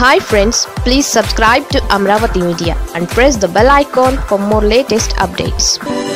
hi friends please subscribe to Amaravati media and press the bell icon for more latest updates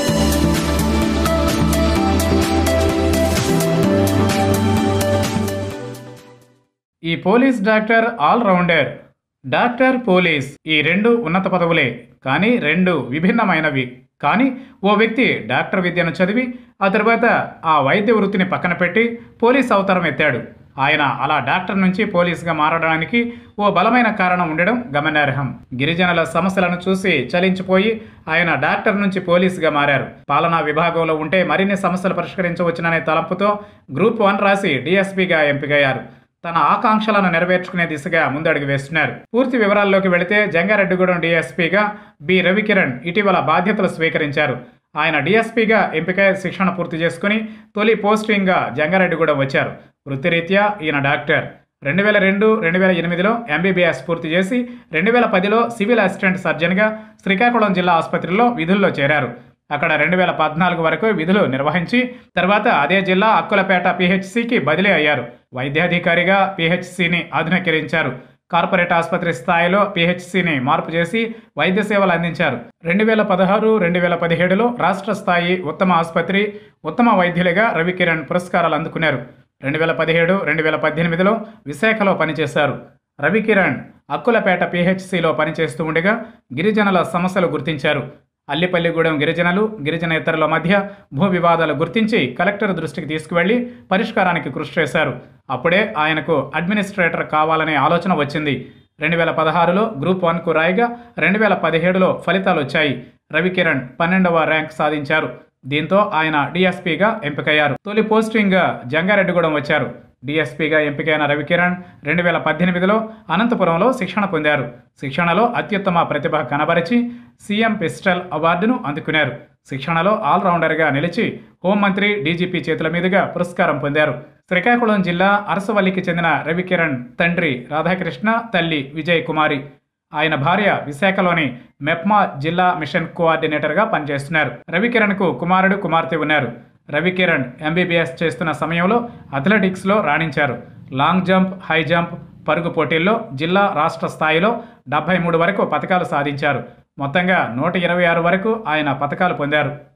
ఈ police doctor all rounder doctor police ఈ రెండు ఉన్నత పదవులే కానీ రెండు విభిన్నమైనవి కానీ ఓ వ్యక్తి డాక్టర్ విద్యను చదివి ఆ తర్వాత ఆ వైద్య వృత్తిని పక్కన పెట్టి పోలీస్ అవతారం ఎత్తాడు ఆయన అలా డాక్టర్ నుంచి పోలీసుగా మారడానికి ఓ బలమైన కారణం ఉండడం గమనార్హం గిరిజనుల సమస్యలను చూసి చలించిపోయి ఆయన డాక్టర్ నుంచి పోలీసుగా మారారు పాలనా విభాగంలో ఉంటే మరిన్ని సమస్యలు పరిష్కరించవచ్చుననే తలంపుతో గ్రూప్ వన్ రాసి డీఎస్పీగా ఎంపికయ్యారు తన ఆకాంక్షలను నెరవేర్చుకునే దిశగా ముందడుగు వేస్తున్నారు పూర్తి వివరాల్లోకి వెళితే జంగారెడ్డిగూడెం డీఎస్పీగా బి రవికిరణ్ ఇటీవల బాధ్యతలు స్వీకరించారు ఆయన డీఎస్పీగా ఎంపికై శిక్షణ పూర్తి చేసుకుని తొలి పోస్టింగ్గా జంగారెడ్డిగూడెం వచ్చారు వృత్తిరీత్యా ఈయన డాక్టర్ రెండు వేల రెండు రెండు వేల ఎనిమిదిలో ఎంబీబీఎస్ పూర్తి చేసి రెండు వేల పదిలో సివిల్ అసిస్టెంట్ సర్జన్గా శ్రీకాకుళం జిల్లా ఆసుపత్రిలో విధుల్లో చేరారు అక్కడ రెండు వేల పద్నాలుగు వరకు విధులు నిర్వహించి తర్వాత అదే జిల్లా అక్కులపేట పిహెచ్సికి బదిలీ అయ్యారు వైద్యాధికారిగా పిహెచ్సిని ఆధునీకరించారు కార్పొరేట్ ఆసుపత్రి స్థాయిలో పిహెచ్సిని మార్పు చేసి వైద్య సేవలు అందించారు రెండు వేల పదహారు రెండు వేల పదిహేడులో రాష్ట్ర స్థాయి ఉత్తమ ఆసుపత్రి ఉత్తమ వైద్యులుగా రవికిరణ్ పురస్కారాలు అందుకున్నారు రెండు వేల పదిహేడు రెండు వేల పద్దెనిమిదిలో విశాఖలో పనిచేశారు రవికిరణ్ అక్కులపేట పిహెచ్సిలో పనిచేస్తూ ఉండగా గిరిజనుల సమస్యలు గుర్తించారు అల్లిపల్లిగూడెం గిరిజనులు గిరిజనేతరుల మధ్య భూ వివాదాలు గుర్తించి కలెక్టర్ దృష్టికి తీసుకువెళ్లి పరిష్కారానికి కృషి చేశారు అప్పుడే ఆయనకు అడ్మినిస్ట్రేటర్ కావాలనే ఆలోచన వచ్చింది రెండు వేల పదహారులో గ్రూప్ వన్కు రాయిగా రెండు వేల పదిహేడులో ఫలితాలు వచ్చాయి రవికిరణ్ పన్నెండవ ర్యాంక్ సాధించారు దీంతో ఆయన డీఎస్పీగా ఎంపికయ్యారు తొలి పోస్టింగ్గా జంగారెడ్డిగూడెం వచ్చారు డీఎస్పీగా ఎంపికైన రవికిరణ్ రెండు వేల పద్దెనిమిదిలో అనంతపురంలో శిక్షణ పొందారు శిక్షణలో అత్యుత్తమ ప్రతిభ కనబరిచి సీఎం పిస్టల్ అవార్డును అందుకున్నారు శిక్షణలో ఆల్రౌండర్గా నిలిచి హోంమంత్రి డీజీపీ చేతుల మీదుగా పురస్కారం పొందారు శ్రీకాకుళం జిల్లా అరసవల్లికి చెందిన రవికిరణ్ తండ్రి రాధాకృష్ణ తల్లి విజయ్ కుమారి ఆయన భార్య విశాఖలోని మెప్మా జిల్లా మిషన్ కోఆర్డినేటర్గా పనిచేస్తున్నారు రవికిరణ్కు కుమారుడు కుమార్తె ఉన్నారు రవికిరణ్ ఎంబీబీఎస్ చేస్తున్న సమయంలో అథ్లెటిక్స్లో రాణించారు లాంగ్ జంప్ హై జంప్ పరుగు పోటీల్లో జిల్లా రాష్ట్ర స్థాయిలో డెబ్బై మూడు వరకు పథకాలు సాధించారు మొత్తంగా నూట ఇరవై ఆరు వరకు ఆయన పథకాలు పొందారు